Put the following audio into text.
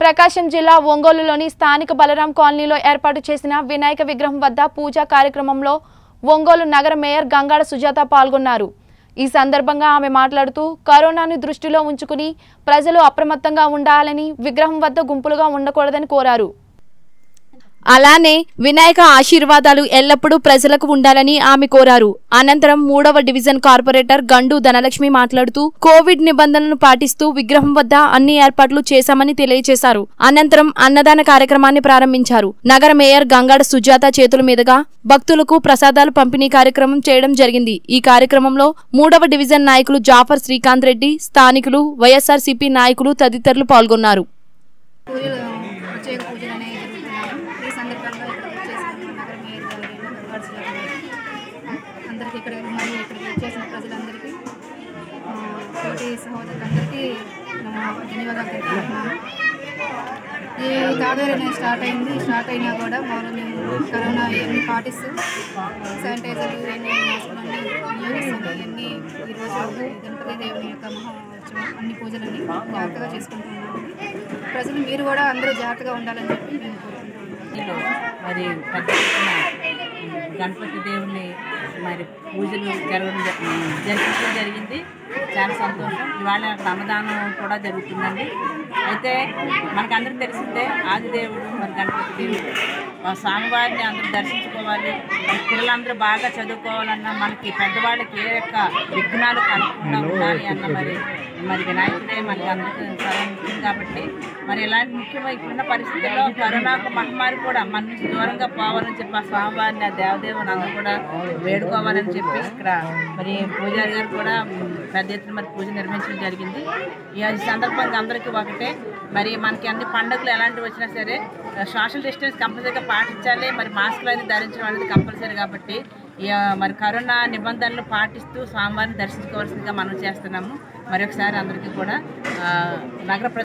ప్రకాశం జిల్లా ఒంగోలులోని స్థానిక బలరాం కాలనీలో ఏర్పాటు చేసిన వినాయక విగ్రహం వద్ద పూజా కార్యక్రమంలో ఒంగోలు నగర మేయర్ గంగాడ సుజాత పాల్గొన్నారు ఈ సందర్భంగా ఆమె మాట్లాడుతూ కరోనాను దృష్టిలో ఉంచుకుని ప్రజలు అప్రమత్తంగా ఉండాలని విగ్రహం వద్ద గుంపులుగా ఉండకూడదని కోరారు అలానే వినాయక ఆశీర్వాదాలు ఎల్లప్పుడూ ప్రజలకు ఉండాలని ఆమె కోరారు అనంతరం మూడవ డివిజన్ కార్పొరేటర్ గండు ధనలక్ష్మి మాట్లాడుతూ కోవిడ్ నిబంధనలను పాటిస్తూ విగ్రహం వద్ద అన్ని ఏర్పాట్లు చేశామని తెలియజేశారు అనంతరం అన్నదాన కార్యక్రమాన్ని ప్రారంభించారు నగర మేయర్ గంగాడ సుజాత చేతుల మీదుగా భక్తులకు ప్రసాదాలు పంపిణీ కార్యక్రమం చేయడం జరిగింది ఈ కార్యక్రమంలో మూడవ డివిజన్ నాయకులు జాఫర్ శ్రీకాంత్ రెడ్డి స్థానికులు వైఎస్ఆర్సీపీ నాయకులు తదితరులు పాల్గొన్నారు పూజలు ప్రత్యేక పూజలు అనేవి జరుగుతున్నాయి ఈ సందర్భంగా ఇక్కడ వచ్చేసిన నగర మేయర్ గారు నగరపాలకులు గారు, అందరికీ ఇక్కడ మరియు ఇక్కడికి వచ్చేసిన ప్రజలందరికీ ఆ, తోటి సహోదరులందరికీ నా ధన్యవాదాలు తెలుపుతున్నాను ఈ తావేరు అనేది స్టార్ట్ అయింది స్టార్ట్ అయినా కూడా మామూలు మేము కరోనా ఇవన్నీ పాటిస్తూ శానిటైజర్లు ఇవన్నీ మాస్కులన్నీ వినియోగిస్తాము ఇవన్నీ ఈరోజు గణపతి దేవుని యొక్క మహోత్సవం అన్ని పూజలన్నీ జాగ్రత్తగా చేసుకుంటున్నాము ప్రజలు మీరు కూడా అందరూ జాగ్రత్తగా ఉండాలని చెప్పి మేము కోరుకుంటున్నాము ఇందులో మరి పెద్ద ఎత్తున గణపతి దేవుని మరి పూజలు జరగడం జ- జరిపించడం జరిగింది చాలా సంతోషం ఇవాళ రమదానం కూడా జరుగుతుందండి అయితే మనకందరికి తెలిసిందే ఆదిదేవుడు మరి గణపతి దేవుడు ఆ స్వామివారిని అందరూ దర్శించుకోవాలి మన పిల్లలందరూ బాగా చదువుకోవాలన్నా మనకి పెద్దవాళ్ళకి ఏ యొక్క విఘ్నాలు కలగకుండా ఉండాలి అన్న మరి మరి వినాయకుడే మనకి అందరికీ చాలా ముఖ్యం కాబట్టి మరి ఇలాంటి ముఖ్యమైన ఇప్పుడున్న పరిస్థితుల్లో కరోనా మహమ్మారి కూడా మన నుంచి దూరంగా పోవాలని చెప్పి ఆ స్వామివారిని ఆ దేవదేవుని అందరూ కూడా వేడుకోవాలని చెప్పి ఇక్కడ మరి పూజారి గారు కూడా ఉమ్, పెద్ద ఎత్తున మరి పూజ నిర్వహించడం జరిగింది ఈ సందర్భంగా అందరికీ ఒకటే మరి మనకి అన్ని పండుగలు ఎలాంటివి వచ్చినా సరే సోషల్ డిస్టెన్స్ కంపల్సరీగా పాటించాలి మరి మాస్కులు అనేది ధరించడం అనేది కంపల్సరీ కాబట్టి ఈ, ఆ, మరి కరోనా నిబంధనలు పాటిస్తూ స్వామివారిని దర్శించుకోవాల్సిందిగా మనం చేస్తున్నాము మరి ఒకసారి అందరికీ కూడా ఆ, నగర ప్ర-